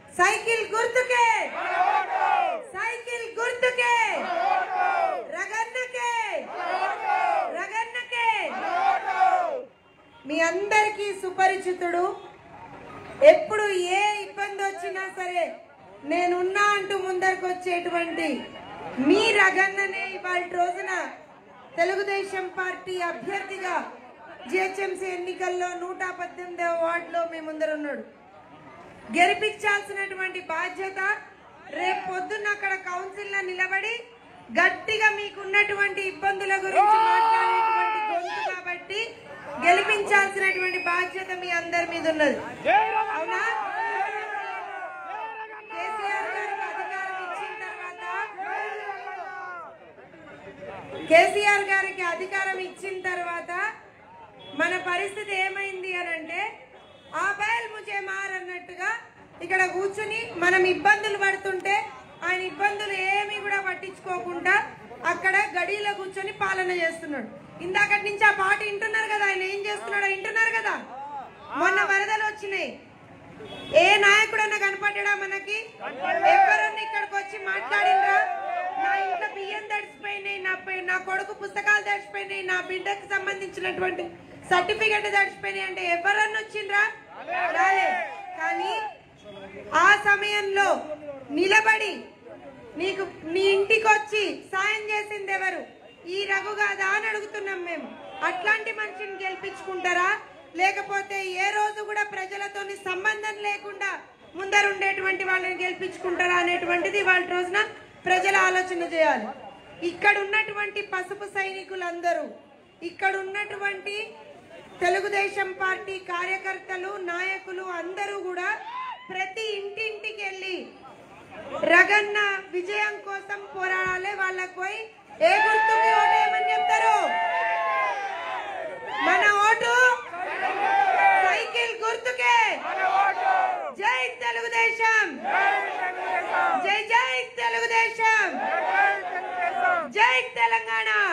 cycle గుర్తుకే cycle గుర్తుకే రగన్నకే రగన్నకే మీ అందరికీ సుపరిచితుడు ఎప్పుడు ఏ ఇబ్బంది వచ్చినా సరే నేనున్నా అంటూ ముందరకు వచ్చేటువంటి మీ రగన్ననే ఇవాళ రోజున తెలుగుదేశం పార్టీ అభ్యర్థిగా జిహెచ్ఎంసీ ఎన్నికల్లో నూట పద్దెనిమిదవ వార్డులో మీ ముందర ఉన్నాడు గెలిపించాల్సినటువంటి బాధ్యత రేపు పొద్దున్న అక్కడ కౌన్సిల్ లో నిలబడి గట్టిగా మీకున్నటువంటి ఇబ్బందుల గురించి మాట్లాడేటువంటి గొంతు కాబట్టి గెలిపించాల్సినటువంటి బాధ్యత మీ అందరి మీద ఉన్నది అవునా కేసీఆర్ గారికి అధికారం ఇచ్చిన తర్వాత కేసీఆర్ గారికి అధికారం ఇచ్చిన తర్వాత మన పరిస్థితి ఏమైంది అని అంటే ఆ బయల్ ముజే మార్ అన్నట్టుగా ఇక్కడ కూర్చుని మనం ఇబ్బందులు పడుతుంటే ఆయన ఇబ్బందులు ఏమీ కూడా పట్టించుకోకుండా అక్కడ గడిలో కూర్చొని పాలన చేస్తున్నాడు ఇందాకటి నుంచి ఆ పాట వింటున్నారు కదా ఆయన ఏం చేస్తున్నాడో వింటున్నారు కదా మొన్న వరదలు వచ్చినాయి ఏ నాయకుడన్నా కనపడ్డా మనకి ఎవరన్నా ఇక్కడికి వచ్చి మాట్లాడిండ్రా నా ఇంట్లో బియ్యం తడిసిపోయినాయి నా పై- నా కొడుకు పుస్తకాలు తడిసిపోయినాయి నా బిడ్డకు సంబంధించినటువంటి సర్టిఫికెట్ తడిసిపోయినాయి అంటే ఎవరన్నా వచ్చిండ్రా రాలే కానీ ఆ సమయంలో నిలబడి నీకు నీ ఇంటికి వచ్చి సాయం చేసింది ఎవరు ఈ రఘు కాదా అని అడుగుతున్నాం మేము అట్లాంటి మనిషిని గెలిపించుకుంటారా లేకపోతే ఏ రోజు కూడా ప్రజలతోని సంబంధం లేకుండా ముందరుండేటువంటి వాళ్ళని గెలిపించుకుంటారా అనేటువంటిది వాళ్ళ రోజున ప్రజలు ఆలోచన చేయాలి ఇక్కడ ఉన్నటువంటి పసుపు సైనికులందరూ ఇక్కడ ఉన్నటువంటి తెలుగుదేశం పార్టీ కార్యకర్తలు నాయకులు అందరూ కూడా ప్రతి ఇంటింటికి వెళ్ళి రగన్న విజయం కోసం పోరాడాలి వాళ్ళకి పోయి ఏ గుర్తుకి ఓటేయమని చెప్తారు మన ఓటు సైకిల్ గుర్తుకే జై తెలుగుదేశం జై జై తెలుగుదేశం జై తెలంగాణ